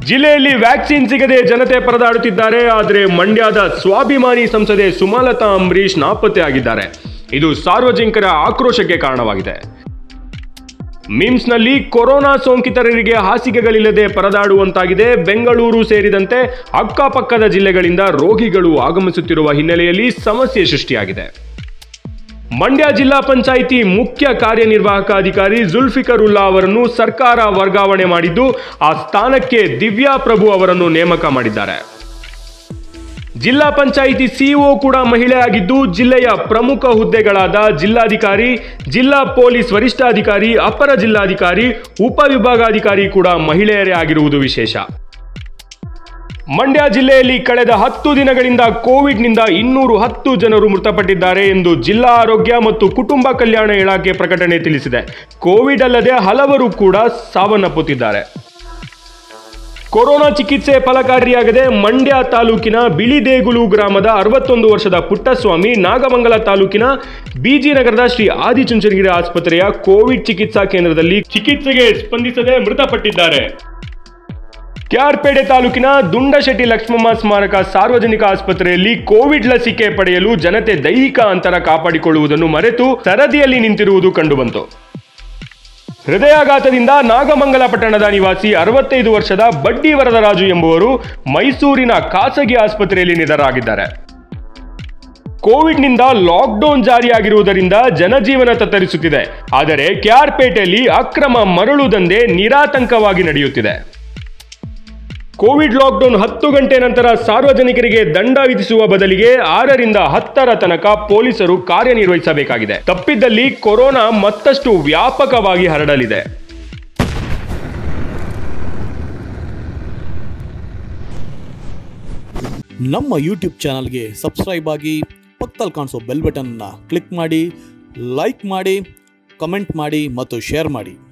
ಜಿಲ್ಲೆಯಲ್ಲಿ ವ್ಯಾಕ್ಸಿನ್ ಸಿಗದೆ ಜನತೆ ಪರದಾಡುತ್ತಿದ್ದಾರೆ ಆದರೆ ಮಂಡ್ಯದ ಸ್ವಾಭಿಮಾನಿ ಸಂಸದೆ ಸುಮಲತಾ ಅಂಬರೀಶ್ ನಾಪತ್ತೆಯಾಗಿದ್ದಾರೆ ಇದು ಸಾರ್ವಜನಿಕರ ಆಕ್ರೋಶಕ್ಕೆ ಕಾರಣವಾಗಿದೆ ಮಿಮ್ಸ್ನಲ್ಲಿ ಕೊರೋನಾ ಸೋಂಕಿತರರಿಗೆ ಹಾಸಿಗೆಗಳಿಲ್ಲದೆ ಪರದಾಡುವಂತಾಗಿದೆ ಬೆಂಗಳೂರು ಸೇರಿದಂತೆ ಅಕ್ಕಪಕ್ಕದ ಜಿಲ್ಲೆಗಳಿಂದ ರೋಗಿಗಳು ಆಗಮಿಸುತ್ತಿರುವ ಹಿನ್ನೆಲೆಯಲ್ಲಿ ಸಮಸ್ಯೆ ಸೃಷ್ಟಿಯಾಗಿದೆ ಮಂಡ್ಯ ಜಿಲ್ಲಾ ಪಂಚಾಯಿತಿ ಮುಖ್ಯ ಕಾರ್ಯನಿರ್ವಾಹಕ ಅಧಿಕಾರಿ ಜುಲ್ಫಿಕರ್ ಉಲ್ಲಾ ಅವರನ್ನು ಸರ್ಕಾರ ವರ್ಗಾವಣೆ ಮಾಡಿದ್ದು ಆ ಸ್ಥಾನಕ್ಕೆ ದಿವ್ಯಾ ಪ್ರಭು ಅವರನ್ನು ನೇಮಕ ಮಾಡಿದ್ದಾರೆ ಜಿಲ್ಲಾ ಪಂಚಾಯಿತಿ ಸಿಇಒ ಕೂಡ ಮಹಿಳೆಯಾಗಿದ್ದು ಜಿಲ್ಲೆಯ ಪ್ರಮುಖ ಹುದ್ದೆಗಳಾದ ಜಿಲ್ಲಾಧಿಕಾರಿ ಜಿಲ್ಲಾ ಪೊಲೀಸ್ ವರಿಷ್ಠಾಧಿಕಾರಿ ಅಪರ ಜಿಲ್ಲಾಧಿಕಾರಿ ಉಪವಿಭಾಗಾಧಿಕಾರಿ ಕೂಡ ಮಹಿಳೆಯರೇ ಆಗಿರುವುದು ವಿಶೇಷ ಮಂಡ್ಯ ಜಿಲ್ಲೆಯಲ್ಲಿ ಕಳೆದ ಹತ್ತು ದಿನಗಳಿಂದ ಕೋವಿಡ್ನಿಂದ ಇನ್ನೂರು ಹತ್ತು ಜನರು ಮೃತಪಟ್ಟಿದ್ದಾರೆ ಎಂದು ಜಿಲ್ಲಾ ಆರೋಗ್ಯ ಮತ್ತು ಕುಟುಂಬ ಕಲ್ಯಾಣ ಇಲಾಖೆ ಪ್ರಕಟಣೆ ತಿಳಿಸಿದೆ ಕೋವಿಡ್ ಅಲ್ಲದೆ ಹಲವರು ಕೂಡ ಸಾವನ್ನಪ್ಪುತ್ತಿದ್ದಾರೆ ಕೊರೋನಾ ಚಿಕಿತ್ಸೆ ಫಲಕಾರಿಯಾಗದೆ ಮಂಡ್ಯ ತಾಲೂಕಿನ ಬಿಳಿದೇಗುಲು ಗ್ರಾಮದ ಅರವತ್ತೊಂದು ವರ್ಷದ ಪುಟ್ಟಸ್ವಾಮಿ ನಾಗಮಂಗಲ ತಾಲೂಕಿನ ಬಿಜಿ ನಗರದ ಶ್ರೀ ಆದಿಚುಂಚನಗಿರಿ ಆಸ್ಪತ್ರೆಯ ಕೋವಿಡ್ ಚಿಕಿತ್ಸಾ ಕೇಂದ್ರದಲ್ಲಿ ಚಿಕಿತ್ಸೆಗೆ ಸ್ಪಂದಿಸದೆ ಮೃತಪಟ್ಟಿದ್ದಾರೆ ಕೆಆರ್ಪೇಟೆ ತಾಲೂಕಿನ ದುಂಡಶೆಟ್ಟಿ ಲಕ್ಷ್ಮಮ್ಮ ಸ್ಮಾರಕ ಸಾರ್ವಜನಿಕ ಆಸ್ಪತ್ರೆಯಲ್ಲಿ ಕೋವಿಡ್ ಲಸಿಕೆ ಪಡೆಯಲು ಜನತೆ ದೈಹಿಕ ಅಂತರ ಕಾಪಾಡಿಕೊಳ್ಳುವುದನ್ನು ಮರೆತು ಸರದಿಯಲ್ಲಿ ನಿಂತಿರುವುದು ಕಂಡುಬಂತು ಹೃದಯಾಘಾತದಿಂದ ನಾಗಮಂಗಲ ಪಟ್ಟಣದ ನಿವಾಸಿ ಅರವತ್ತೈದು ವರ್ಷದ ಬಡ್ಡಿ ವರದರಾಜು ಎಂಬುವರು ಮೈಸೂರಿನ ಖಾಸಗಿ ಆಸ್ಪತ್ರೆಯಲ್ಲಿ ನಿಧನರಾಗಿದ್ದಾರೆ ಕೋವಿಡ್ನಿಂದ ಲಾಕ್ಡೌನ್ ಜಾರಿಯಾಗಿರುವುದರಿಂದ ಜನಜೀವನ ತತ್ತರಿಸುತ್ತಿದೆ ಆದರೆ ಕೆಆರ್ಪೇಟೆಯಲ್ಲಿ ಅಕ್ರಮ ಮರಳು ದಂಧೆ ನಿರಾತಂಕವಾಗಿ ನಡೆಯುತ್ತಿದೆ ಕೋವಿಡ್ ಲಾಕ್ಡೌನ್ ಹತ್ತು ಗಂಟೆ ನಂತರ ಸಾರ್ವಜನಿಕರಿಗೆ ದಂಡ ವಿಧಿಸುವ ಬದಲಿಗೆ ಆರರಿಂದ ಹತ್ತರ ತನಕ ಪೊಲೀಸರು ಕಾರ್ಯನಿರ್ವಹಿಸಬೇಕಾಗಿದೆ ತಪ್ಪಿದ್ದಲ್ಲಿ ಕೊರೋನಾ ಮತ್ತಷ್ಟು ವ್ಯಾಪಕವಾಗಿ ಹರಡಲಿದೆ ನಮ್ಮ ಯೂಟ್ಯೂಬ್ ಚಾನಲ್ಗೆ ಸಬ್ಸ್ಕ್ರೈಬ್ ಆಗಿ ಪಕ್ಕದಲ್ಲಿ ಕಾಣಿಸೋ ಬೆಲ್ ಬಟನ್ನ ಕ್ಲಿಕ್ ಮಾಡಿ ಲೈಕ್ ಮಾಡಿ ಕಮೆಂಟ್ ಮಾಡಿ ಮತ್ತು ಶೇರ್ ಮಾಡಿ